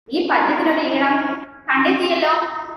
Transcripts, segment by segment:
ഈ പദ്യത്തിലൊരു ഈണം കണ്ടെത്തിയല്ലോ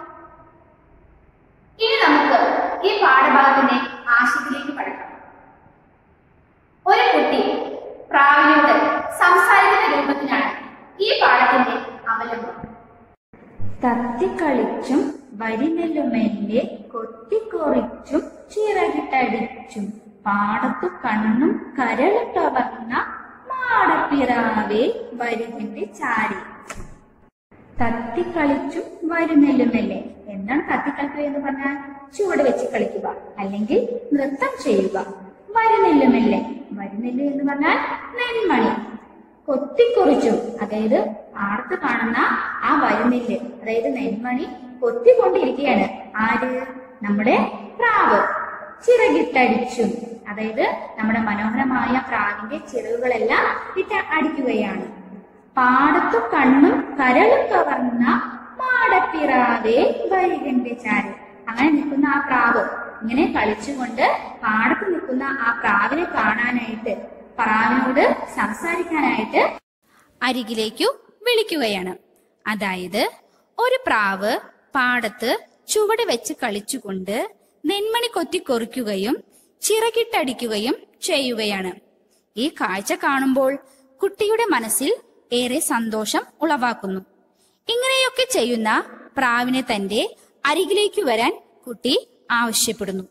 ഇനി നമുക്ക് ഈ പാഠഭാഗത്തിന്റെ ആശയത്തിലേക്ക് കടക്കാം ഒരു കുട്ടി പ്രാവിനോട് സംസാരിക്കുന്ന രൂപത്തിലാണ് ഈ പാഠത്തിന്റെ അവലംബം തത്തിക്കളിച്ചും വരിനെല്ലുമെല്ലെ കൊത്തിക്കൊറിച്ചും ചിറകിട്ടടിച്ചും പാടത്തു കണ്ണും കരളും കവർന്ന മാടപ്പിറാവേ വരുതിന്റെ ചാരി തത്തിക്കളിച്ചും വരുന്നെല്ലുമല്ലേ എന്താണ് തത്തിക്കളിക്കുക എന്ന് പറഞ്ഞാൽ ചുവട് വെച്ച് കളിക്കുക അല്ലെങ്കിൽ നൃത്തം ചെയ്യുക വരുന്നെല്ലുമല്ലേ വരുന്നെല്ല് എന്ന് പറഞ്ഞാൽ നെന്മണി കൊത്തിക്കുറിച്ചും അതായത് പാടത്ത് കാണുന്ന ആ വരുന്നെല്ല് അതായത് നെന്മണി കൊത്തിക്കൊണ്ടിരിക്കുകയാണ് ആര് നമ്മുടെ പ്രാവ് ചിറകിട്ടടിച്ചും അതായത് നമ്മുടെ മനോഹരമായ പ്രാവിന്റെ ചിറകുകളെല്ലാം ഇട്ട് അടിക്കുകയാണ് പാടത്തു കണ്ണും കരളും കവർന്ന മാടപ്പിറാവേ വരികന്റെ ചാരി അങ്ങനെ നിൽക്കുന്ന ആ പ്രാവ് ഇങ്ങനെ കളിച്ചുകൊണ്ട് പാടത്ത് നിൽക്കുന്ന ആ പ്രാവിനെ കാണാനായിട്ട് പ്രാവിനോട് സംസാരിക്കാനായിട്ട് അരികിലേക്കു വിളിക്കുകയാണ് അതായത് ഒരു പ്രാവ് പാടത്ത് ചുവട് വെച്ച് കളിച്ചുകൊണ്ട് നെന്മണി കൊത്തി കൊറിക്കുകയും ചിറകിട്ടടിക്കുകയും ചെയ്യുകയാണ് ഈ കാഴ്ച കാണുമ്പോൾ കുട്ടിയുടെ മനസ്സിൽ ഏറെ സന്തോഷം ഉളവാക്കുന്നു ഇങ്ങനെയൊക്കെ ചെയ്യുന്ന പ്രാവിനെ തന്റെ അരികിലേക്ക് വരാൻ കുട്ടി ആവശ്യപ്പെടുന്നു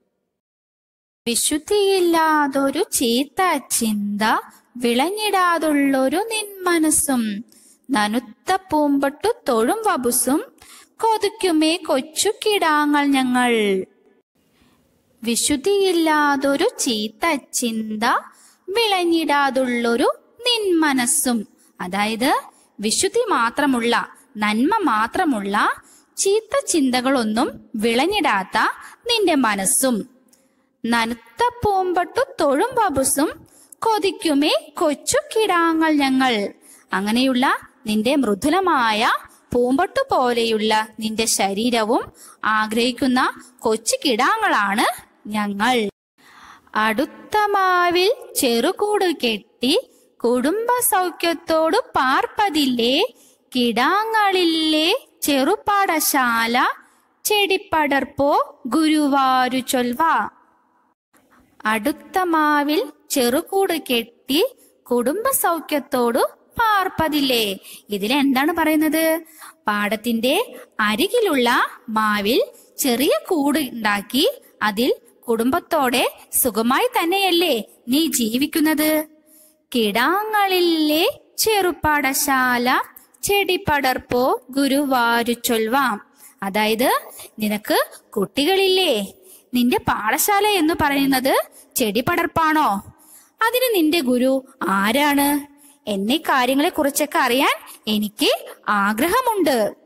വിശുദ്ധിയില്ലാതൊരു ചീത്ത ചിന്ത വിളഞ്ഞിടാതുള്ളൊരു നിന്മനസ്സും നനുത്ത പൂമ്പട്ടു തൊഴും വബുസും കൊതിക്കുമേ കൊച്ചു കിടാങ്ങൾ ഞങ്ങൾ വിശുദ്ധിയില്ലാതൊരു ചീത്ത ചിന്ത വിളഞ്ഞിടാതുള്ളൊരു നിന്മനസ്സും അതായത് വിശുദ്ധി മാത്രമുള്ള നന്മ മാത്രമുള്ള ചീത്ത ചിന്തകളൊന്നും വിളഞ്ഞിടാത്ത നിന്റെ മനസ്സും നനുത്ത പൂമ്പട്ടു തൊഴും ബബുസും കൊതിക്കുമേ കൊച്ചു കിടാങ്ങൾ ഞങ്ങൾ അങ്ങനെയുള്ള നിന്റെ മൃദുലമായ പൂമ്പട്ടു പോലെയുള്ള നിന്റെ ശരീരവും ആഗ്രഹിക്കുന്ന കൊച്ചു കിടാങ്ങളാണ് ഞങ്ങൾ അടുത്ത മാവിൽ ചെറുകൂട് കെട്ടി കുടുംബ സൗഖ്യത്തോട് പാർപ്പതില്ലേ കിടാങ്ങളില്ലേ ചെറുപാഠശാല ചെടിപ്പടർപ്പോ ഗുരുവാരു ചൊൽവാ അടുത്ത മാവിൽ ചെറുകൂട് കെട്ടി കുടുംബ സൗഖ്യത്തോടു പാർപ്പതില്ലേ ഇതിൽ എന്താണ് പറയുന്നത് പാടത്തിന്റെ അരികിലുള്ള മാവിൽ ചെറിയ കൂട് ഉണ്ടാക്കി അതിൽ കുടുംബത്തോടെ സുഖമായി തന്നെയല്ലേ നീ ജീവിക്കുന്നത് കിടാങ്ങളില്ലേ ചെറുപാഠശാല ചെടിപ്പടർപ്പോ ഗുരുവാരു ചൊൽവാം അതായത് നിനക്ക് കുട്ടികളില്ലേ നിന്റെ പാഠശാല എന്ന് പറയുന്നത് ചെടിപടർപ്പാണോ അതിന് നിന്റെ ഗുരു ആരാണ് എന്നീ കാര്യങ്ങളെ കുറിച്ചൊക്കെ അറിയാൻ എനിക്ക് ആഗ്രഹമുണ്ട്